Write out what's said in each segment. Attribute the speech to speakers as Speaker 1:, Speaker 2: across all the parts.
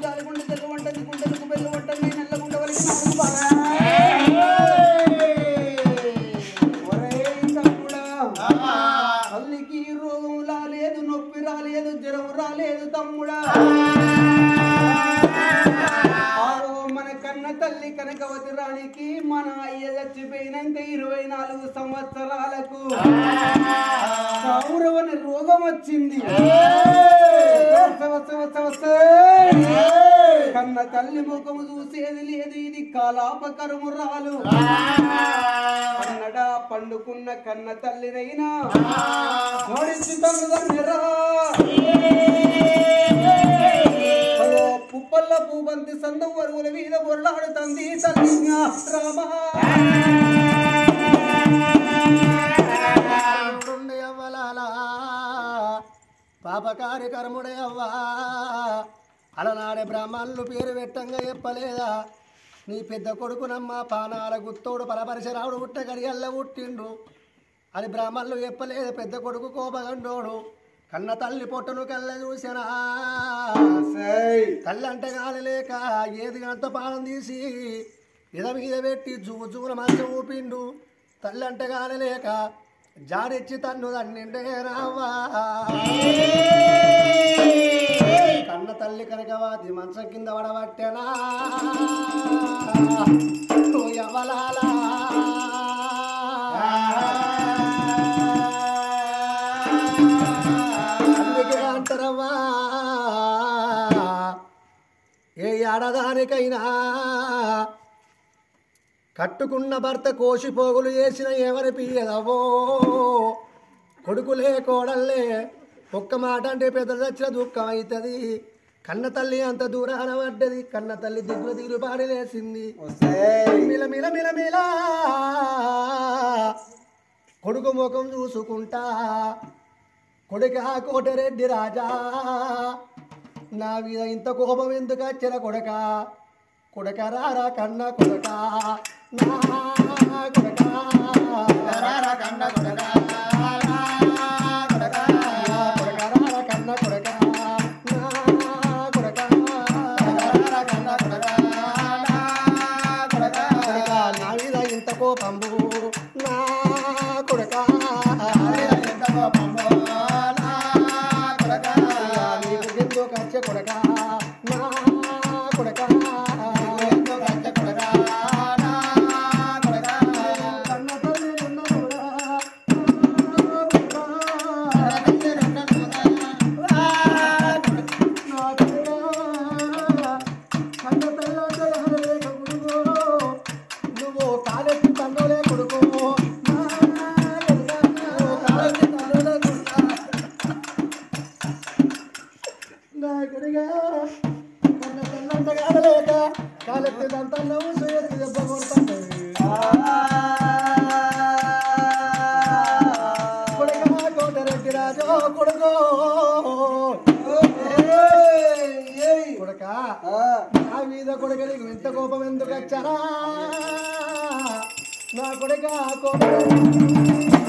Speaker 1: జాలిగుండ జగ వంటది గుండెలకు బెల్లు వంటది నల్లగుండ వలికి నాలుగు బాగా ఒరేయ్ తమ్ముడా, తల్లికి రోగం రాలేదు నొప్పి రాలేదు జ్వరం రాలేదు తమ్ముడా ఆరో మన కన్న తల్లి కనకవతి రాణికి మన అయ్య చచ్చిపోయినాక ఇరవై నాలుగు సంవత్సరాలకు కౌరవని రోగం వచ్చింది వస, వస, వస, వస. కన్న తల్లి ముఖము చూసేది లేదు ఇది కాలాపకరమురాలు కన్నడ పండుకున్న కన్న తల్లినైనా జోడించి తల్లిదండ్రురా అదో పుప్పల్ల పూబంతి సందం వరుగుల మీద బొర్లాడుతుంది తల్లి రామా
Speaker 2: ఉండే అవ్వలాలా పాపకారి కర్ముడే అవ్వా అలనాడే బ్రాహ్మణులు పేరు పెట్టంగా చెప్పలేదా నీ పెద్ద కొడుకునమ్మ పానాల గుత్తోడు పరపరిశరావుడు పుట్ట గడియల్ల పుట్టిండు అని బ్రాహ్మణులు చెప్పలేదు పెద్ద కొడుకు కోపగండోడు కన్న తల్లి పొట్టను కళ్ళ చూసినా తల్లి అంటే కాలలేక ఏది గంట పానం తీసి ఇద మీద పెట్టి జువ్వు జువ్వున మంచం ఊపిండు తల్లి అంటే కాలలేక జారిచ్చి తన్ను తండ్రిండే రావా కన్న తల్లి కనకవాది మంచం కింద పడబట్టెనా ఓ యవ్వలాలా. అందుకే అంటారవ్వా ఏ ఆడదానికైనా కట్టుకున్న భర్త కోసిపోగులు చేసిన ఎవరి పియ్యదవో కొడుకులే కోడల్లే ఒక్క మాట అంటే పెద్ద చచ్చిన దుఃఖం అవుతుంది కన్న తల్లి అంత దూరాన పడ్డది కన్న తల్లి దిగులు దిగులు పాడి లేసింది మిల మిల మిల మిల కొడుకు ముఖం చూసుకుంటా కొడుక కోటరెడ్డి రాజా నా మీద ఇంత కోపం ఎందుకు వచ్చిన కొడక కొడక రారా కన్న కొడక నా కొడక రారా కన్న కొడక నా కొడక కొడక రారా కన్న కొడక నా కొడక రారా కన్న కొడక నా కొడక కొడక నా మీద ఇంత కోపంబు నా కొడక ఎంత కోపంబు నా కొడక నీకు ఎందుకు వచ్చే కొడక నా కొడక ఎందుకు వచ్చే కొడక నా కొడక కన్న తల్లి ఉన్నదోరా నువ్వు కాలెత్తి తండ్రులే కొడుకు కాలెత్తి తండ్రులే కొడుకు నా కొడుగా కన్న తల్లంత కాదలేక కాలెత్తి తంతన్నవు సుయత్తి దెబ్బ కొడతాను కొడుక కోటరెడ్డి రాజు కొడుకో కొడుక నా మీద కొడుక నీకు ఇంత కోపం ఎందుకు వచ్చారా నా కొడుక కోపం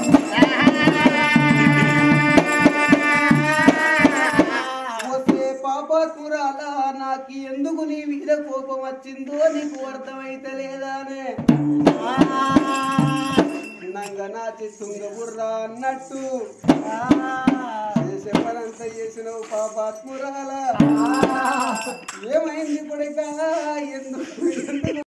Speaker 1: వస్తే పాపాత్మురాలా నాకు ఎందుకు నీ మీద కోపం వచ్చిందో నీకు అర్థమైతే లేదానే నంగ నాచి తుంగబుర్రా అన్నట్టు చేసే పనంతా చేసినవు పాపాత్మురాలా ఏమైంది కొడుక ఎందుకు ఎందుకు